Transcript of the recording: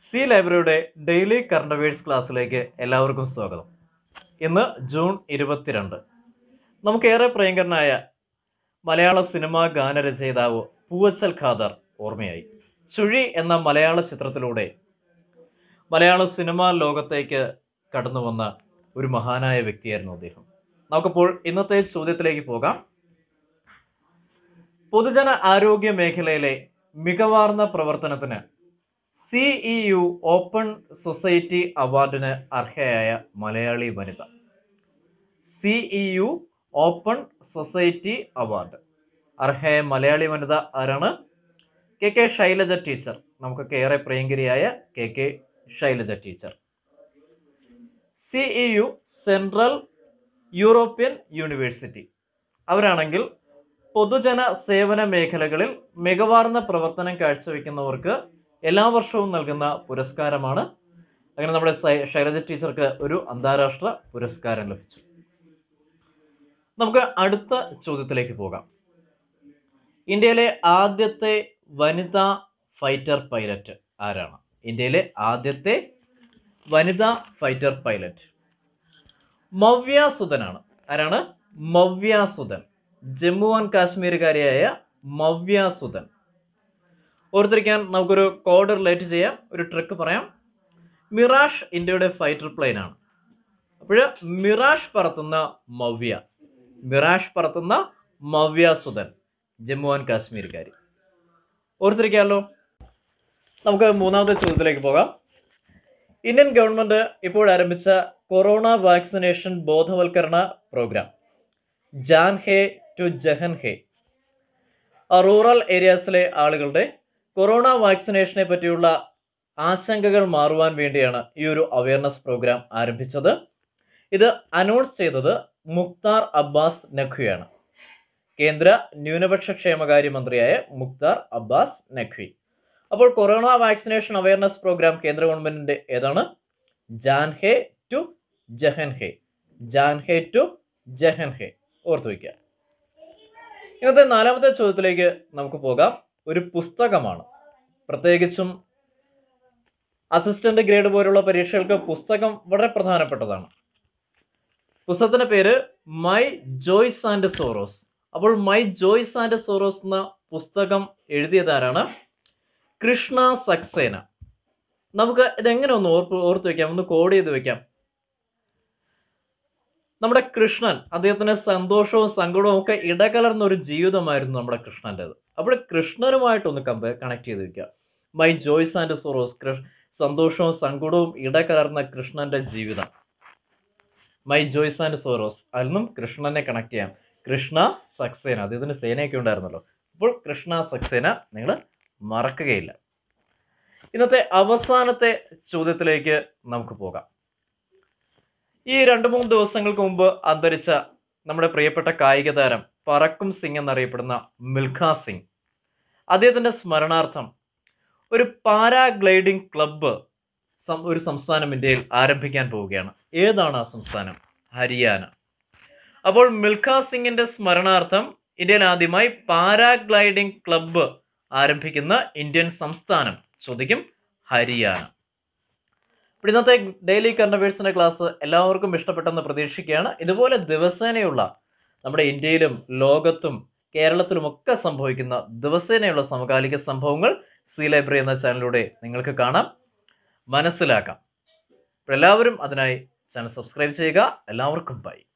C ലൈബ്രറിയുടെ daily current hours ക്ലാസ്സിലേക്ക് എല്ലാവർക്കും സ്വാഗതം ഇന്ന് ജൂൺ ഇരുപത്തിരണ്ട് നമുക്കേറെ പ്രിയങ്കരനായ മലയാള സിനിമാ ഗാനരചയിതാവ് പൂവച്ചൽ ഖാദർ ഓർമ്മയായി ചുഴി എന്ന മലയാള ചിത്രത്തിലൂടെ മലയാള സിനിമാ ലോകത്തേക്ക് കടന്നു വന്ന ഒരു മഹാനായ വ്യക്തിയായിരുന്നു അദ്ദേഹം നമുക്കപ്പോൾ ഇന്നത്തെ ചോദ്യത്തിലേക്ക് പോകാം പൊതുജന ആരോഗ്യ മേഖലയിലെ മികവാർന്ന പ്രവർത്തനത്തിന് സിഇ യു ഓപ്പൺ സൊസൈറ്റി അവാർഡിന് അർഹയായ മലയാളി വനിത CE U open society award അർഹയായ മലയാളി വനിത ആരാണ് കെ കെ ശൈലജ ടീച്ചർ നമുക്കൊക്കെ ഏറെ പ്രിയങ്കരിയായ K K Shailaja teacher CE U central European university അവരാണെങ്കിൽ പൊതുജന സേവന മേഖലകളിൽ മികവാർന്ന പ്രവർത്തനം കാഴ്ചവെക്കുന്നവർക്ക് എല്ലാ വർഷവും നൽകുന്ന പുരസ്കാരമാണ് അങ്ങനെ നമ്മുടെ സൈ- ശൈലജ ടീച്ചർക്ക് ഒരു അന്താരാഷ്ട്ര പുരസ്കാരം ലഭിച്ചു നമുക്ക് അടുത്ത ചോദ്യത്തിലേക്ക് പോകാം ഇന്ത്യയിലെ ആദ്യത്തെ വനിതാ ഫൈറ്റർ പൈലറ്റ് ആരാണ് ഇന്ത്യയിലെ ആദ്യത്തെ വനിതാ ഫൈറ്റർ പൈലറ്റ് മവ്യ സുധനാണ് ആരാണ് മവ്യ സുധൻ ജമ്മു ആൻഡ് കാശ്മീരുകാരിയായ മവ്യ സുധൻ ഓർത്തിരിക്കാൻ നമുക്കൊരു കോഡ് റിലേറ്റ് ചെയ്യാം ഒരു ട്രിക്ക് പറയാം മിറാഷ് ഇന്ത്യയുടെ ഫൈറ്റർ പ്ലെയിൻ ആണ് അപ്പോൾ മിറാഷ് പറത്തുന്ന മവ്യ മിറാഷ് പറത്തുന്ന മവ്യ സുധൻ ജമ്മു ആൻഡ് കാശ്മീർക്കാരി ഓർത്തിരിക്കാമല്ലോ നമുക്ക് മൂന്നാമത്തെ ചോദ്യത്തിലേക്ക് പോകാം ഇന്ത്യൻ ഗവൺമെന്റ് ഇപ്പോൾ ആരംഭിച്ച കൊറോണ വാക്സിനേഷൻ ബോധവൽക്കരണ പ്രോഗ്രാം ജാൻ ഹേ ടു ജഹൻ ഹേ ആ റൂറൽ ഏരിയാസിലെ ആളുകളുടെ കൊറോണ വാക്സിനേഷനെ പറ്റിയുള്ള ആശങ്കകൾ മാറുവാൻ വേണ്ടിയാണ് ഈ ഒരു അവയർനെസ് പ്രോഗ്രാം ആരംഭിച്ചത് ഇത് അനൗൺസ് ചെയ്തത് മുക്താർ അബ്ബാസ് നഖ്വിയാണ് കേന്ദ്ര ന്യൂനപക്ഷ ക്ഷേമകാര്യ മന്ത്രിയായ മുക്താർ അബ്ബാസ് നഖ്വി അപ്പോൾ കൊറോണ വാക്സിനേഷൻ അവയർനെസ് പ്രോഗ്രാം കേന്ദ്ര ഗവൺമെന്റിന്റെ ഏതാണ് ജാൻ ഹേ ടു ജഹൻ ഹേ ജാൻ ഹേ ടു ജഹൻ ഹേ ഓർത്തു വയ്ക്കുക ഇന്നത്തെ നാലാമത്തെ ചോദ്യത്തിലേക്ക് നമുക്ക് പോകാം ഒരു പുസ്തകമാണ് പ്രത്യേകിച്ചും അസിസ്റ്റന്റ് ഗ്രേഡ് പോലുള്ള പരീക്ഷകൾക്ക് പുസ്തകം വളരെ പ്രധാനപ്പെട്ടതാണ് പുസ്തകത്തിന്റെ പേര് മൈ ജോയ്സ് ആൻഡ് സോറോസ് അപ്പോൾ മൈ ജോയ്സ് ആൻഡ് സോറോസ് എന്ന പുസ്തകം എഴുതിയതാരാണ് കൃഷ്ണ സക്സേന നമുക്ക് ഇതെങ്ങനെ ഒന്ന് ഓർത്ത് ഓർത്ത് വെക്കാം ഒന്ന് കോഡ് ചെയ്ത് വെക്കാം നമ്മുടെ കൃഷ്ണൻ അദ്ദേഹത്തിന് സന്തോഷവും സങ്കടവും ഒക്കെ ഇടകലർന്ന ഒരു ജീവിതമായിരുന്നു നമ്മുടെ കൃഷ്ണൻ്റെത് അപ്പോൾ കൃഷ്ണനുമായിട്ടൊന്ന് കമ്പയർ കണക്ട് ചെയ്ത് വെക്കുക മൈ ജോയ്സ് ആൻഡ് സോറോസ് കൃഷ് സന്തോഷവും സങ്കടവും ഇടകലർന്ന കൃഷ്ണന്റെ ജീവിതം മൈ ജോയ്സ് ആൻഡ് സോറോസ് അതിൽ നിന്നും കൃഷ്ണനെ കണക്ട് ചെയ്യാം കൃഷ്ണ സക്സേന അദ്ദേഹത്തിന് സേനയൊക്കെ ഉണ്ടായിരുന്നല്ലോ അപ്പോൾ കൃഷ്ണ സക്സേന നിങ്ങൾ മറക്കുകയില്ല ഇന്നത്തെ അവസാനത്തെ ചോദ്യത്തിലേക്ക് നമുക്ക് പോകാം ഈ രണ്ട് മൂന്ന് ദിവസങ്ങൾക്ക് മുമ്പ് അന്തരിച്ച നമ്മുടെ പ്രിയപ്പെട്ട കായിക താരം പറക്കും സിംഗ് എന്നറിയപ്പെടുന്ന മിൽഖ സിംഗ് അദ്ദേഹത്തിൻ്റെ സ്മരണാർത്ഥം ഒരു പാരാഗ്ലൈഡിംഗ് ക്ലബ്ബ് സം- ഒരു സംസ്ഥാനം ഇന്ത്യയിൽ ആരംഭിക്കാൻ പോവുകയാണ് ഏതാണ് ആ സംസ്ഥാനം ഹരിയാന അപ്പോൾ മിൽഖ സിംഗിന്റെ സ്മരണാർത്ഥം ഇന്ത്യയിൽ ആദ്യമായി പാരാഗ്ലൈഡിംഗ് ക്ലബ്ബ് ആരംഭിക്കുന്ന ഇന്ത്യൻ സംസ്ഥാനം ചോദിക്കും ഹരിയാന അപ്പോൾ ഇന്നത്തെ ഡെയിലി കറണ്ട് ക്ലാസ് എല്ലാവർക്കും ഇഷ്ടപ്പെട്ടെന്ന് പ്രതീക്ഷിക്കുകയാണ് ഇതുപോലെ ദിവസേനയുള്ള നമ്മുടെ ഇന്ത്യയിലും ലോകത്തും കേരളത്തിലുമൊക്കെ സംഭവിക്കുന്ന ദിവസേനയുള്ള സമകാലിക സംഭവങ്ങൾ സി ലൈബ്രറി എന്ന ചാനലിലൂടെ നിങ്ങൾക്ക് കാണാം മനസ്സിലാക്കാം അപ്പോൾ എല്ലാവരും അതിനായി ചാനൽ സബ്സ്ക്രൈബ് ചെയ്യുക എല്ലാവർക്കും ബൈ